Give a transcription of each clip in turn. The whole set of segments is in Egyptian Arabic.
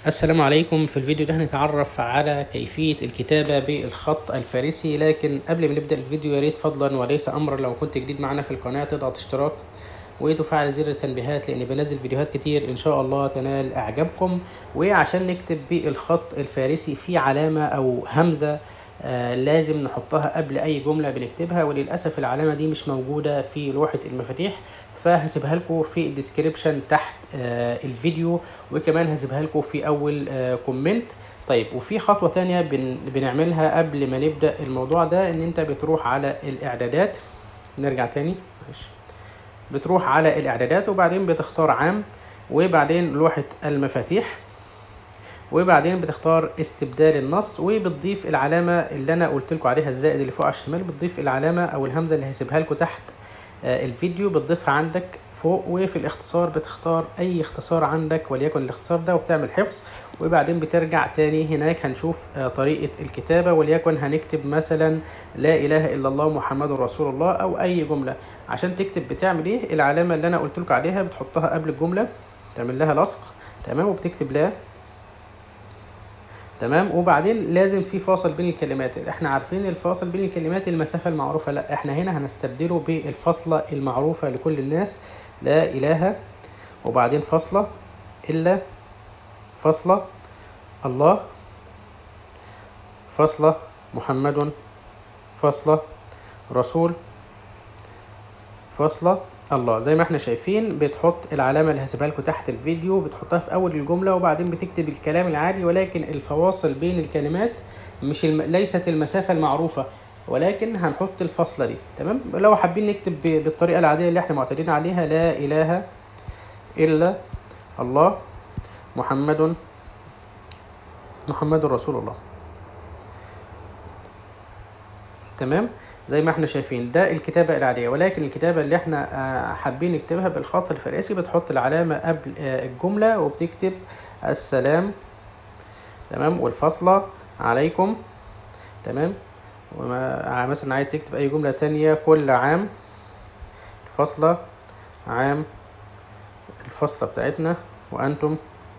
السلام عليكم في الفيديو ده هنتعرف على كيفية الكتابة بالخط الفارسي لكن قبل ما نبدأ الفيديو يا ريت فضلا وليس أمرا لو كنت جديد معنا في القناة تضغط اشتراك وتفعل زر التنبيهات لأني بنزل فيديوهات كتير إن شاء الله تنال إعجابكم وعشان نكتب بالخط الفارسي في علامة أو همزة آه لازم نحطها قبل أي جملة بنكتبها وللأسف العلامة دي مش موجودة في لوحة المفاتيح فهسيبها لكم في الديسكريبشن تحت آه الفيديو وكمان هسيبها لكم في اول آه كومنت طيب وفي خطوه تانية بن بنعملها قبل ما نبدا الموضوع ده ان انت بتروح على الاعدادات نرجع تاني ماشي بتروح على الاعدادات وبعدين بتختار عام وبعدين لوحه المفاتيح وبعدين بتختار استبدال النص وبتضيف العلامه اللي انا قلت لكم عليها الزائد اللي فوق على الشمال بتضيف العلامه او الهمزه اللي هسيبها لكم تحت الفيديو بتضيفها عندك فوق وفي الاختصار بتختار اي اختصار عندك وليكن الاختصار ده وبتعمل حفظ وبعدين بترجع تاني هناك هنشوف طريقة الكتابة وليكن هنكتب مثلا لا اله الا الله محمد رسول الله او اي جملة عشان تكتب بتعمل ايه العلامة اللي انا قلت لكم عليها بتحطها قبل الجملة تعمل لها لصق تمام وبتكتب لا تمام وبعدين لازم في فاصل بين الكلمات احنا عارفين الفاصل بين الكلمات المسافة المعروفة لا احنا هنا هنستبدله بالفاصلة المعروفة لكل الناس لا اله وبعدين فاصلة الا فاصلة الله فاصلة محمد فاصلة رسول فاصلة الله زي ما احنا شايفين بتحط العلامة اللي هسيبها لكم تحت الفيديو بتحطها في أول الجملة وبعدين بتكتب الكلام العادي ولكن الفواصل بين الكلمات مش الم... ليست المسافة المعروفة ولكن هنحط الفاصلة دي تمام لو حابين نكتب ب... بالطريقة العادية اللي احنا معتادين عليها لا إله إلا الله محمد محمد رسول الله تمام زي ما احنا شايفين ده الكتابة العادية ولكن الكتابة اللي احنا حابين نكتبها بالخط الفارسي بتحط العلامة قبل الجملة وبتكتب السلام تمام والفاصلة عليكم تمام وما مثلا عايز تكتب اي جملة تانية كل عام الفاصلة عام الفاصلة بتاعتنا وانتم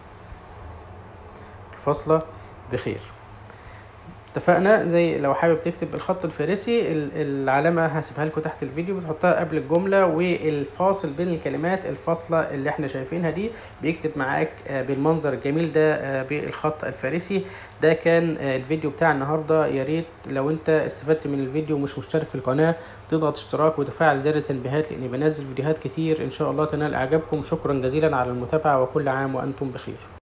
الفاصلة بخير اتفقنا زي لو حابب تكتب بالخط الفارسي العلامة هسيبها لكم تحت الفيديو بتحطها قبل الجملة والفاصل بين الكلمات الفاصلة اللي احنا شايفينها دي بيكتب معاك بالمنظر الجميل ده بالخط الفارسي ده كان الفيديو بتاع النهاردة يا ريت لو انت استفدت من الفيديو ومش مشترك في القناة تضغط اشتراك وتفعل زر التنبيهات لاني بنزل فيديوهات كتير ان شاء الله تنال اعجابكم شكرا جزيلا على المتابعة وكل عام وانتم بخير